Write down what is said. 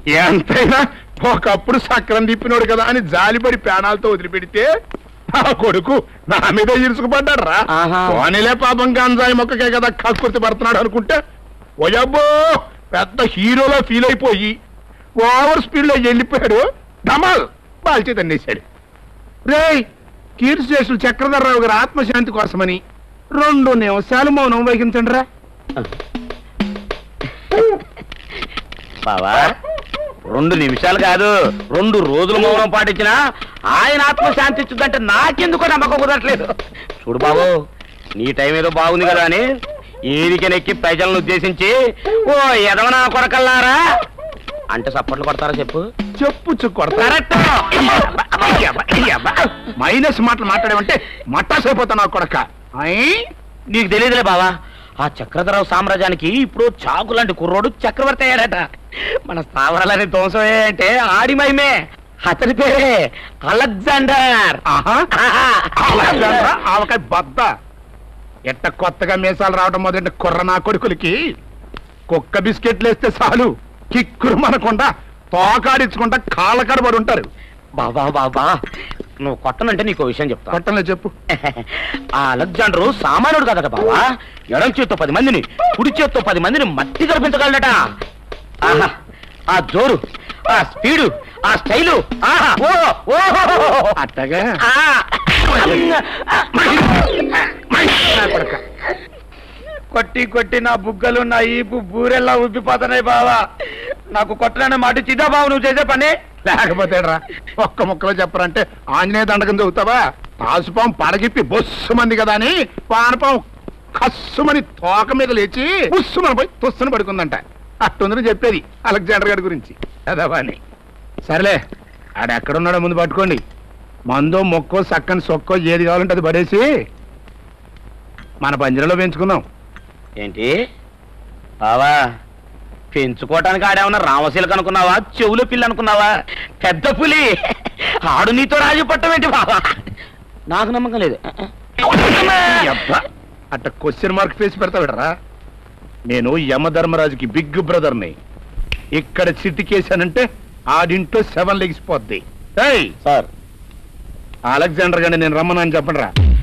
ఎంతైనా ఒకప్పుడు సక్రం తిప్పినోడు కదా అని జాలిపడి ప్రాణాలతో వదిలిపెడితే ఆ కొడుకు నా మీద ఇరుసుకుపడ్డాడు రా ఆహా. పోనీలే పాపం గంజాయి మొక్కకే కదా కక్కుర్తి పడుతున్నాడు అనుకుంటే ఓయబ్బో పెద్ద హీరోలో ఫీల్ అయిపోయి ఓవర్ స్పీడ్ లో వెళ్ళిపోయాడు ధమాల్ బాల్చి తన్నేశాడు రేయ్ కీర్తి స్టేషన్ చక్రధరరావు గారి ఆత్మశాంతి కోసమని రెండు నిమిషాలు మౌనం వహించండి రా బావా రెండు నిమిషాలు కాదు రెండు రోజులు మౌనం పాటించినా ఆయన ఆత్మ శాంతించుద్దంటే నాకెందుకో నమ్మకం కుదరట్లేదు చూడు బాబు నీ టైం ఏదో బాగుంది కదా అని ఏదికెనెక్కి ప్రజలను ఉద్దేశించి ఓ ఎదవనా కొరకల్లారా అంటే సప్పట్లు కొడతారా చెప్పు చెప్పు చుక్కొడతా కరెక్ట్ మైనస్ మాటలు మాట్లాడేవంటే మట్టాసైపోతా నా కొడక నీకు తెలియదులే బావా ఆ చక్రధరరావు సామ్రాజ్యానికి ఇప్పుడు చాకు లాంటి కుర్రోడు చక్రవర్తి అయ్యాడట మన స్థావరాలని ధ్వంసం అంటే ఆడి మహిమే అతని పేరే అలెగ్జాండర్ ఆహా అలెగ్జాండ్రా, ఆవకాయ బద్ద ఎట్ట కొత్తగా మీసాలు రావడం మొదటి కుర్ర నా కొడుకులకి కుక్క బిస్కెట్లు వేస్తే చాలు కిక్కురు మనకుండా తోకాడించకుండా కాళ్ళ కడబడి ఉంటారు బాబా బాబా నువ్వు కొట్టనంటే నీకు విషయం చెప్తా పట్టణంలో చెప్పు ఆ అలెగ్జాండరు సామాన్యుడు కదట బావా ఎడం చేత్తో పది మందిని కుడి చేత్తో పది మందిని మట్టి కల్పించగలడట ఆహా ఆ జోరు ఆ స్పీడు ఆ స్టైలు ఆహా ఓ ఓ అట్టగా ఆ. నా కొడక కొట్టి కొట్టి నా బుగ్గలు నా ఈపు బూరెల్లా ఉబ్బిపోతున్నాయి బావా నాకు కొట్టలేని మాట చిదా బావు నువ్వు చేసే పని లేకపోతే రా ఒక్క ముక్కలో చెప్పరంటే ఆంజనేయ దండకం చదువుతావా తాసుపాం పడగిప్పి బొస్సు మంది కదా అని పానపాం కస్సుమని తోక మీద లేచి ఉస్సుమని పోయి తుస్సుని పడుకుందంట అట్టుందని చెప్పేది అలెగ్జాండర్ గారి గురించి అదవా అని సరేలే ఆడ ఎక్కడున్నాడో ముందు పట్టుకోండి మందో మొక్కో సక్కని సొక్కో ఏది కావాలంటే అది పడేసి మన పంజరంలో పెంచుకుందాం ఏంటి బావా పెంచుకోవటానికి ఆడేమన్నా రామశీలకు అనుకున్నావా చెవుల పిల్ల అనుకున్నావా పెద్ద పులి ఆడు నీతో రాజు పట్టమేంటి బావా నాకు నమ్మకం లేదు అబ్బా, అట్ట క్వశ్చన్ మార్క్ ఫేస్ పెడతా విడరా నేను యమధర్మరాజుకి బిగ్ బ్రదర్ని ఇక్కడ చిట్టికేశానంటే ఆడింట్లో సెవెన్ లెగిసిపోద్ది ఏయ్ సార్ అలెగ్జాండర్ గారిని నేను రమ్మనని చెప్పండి రా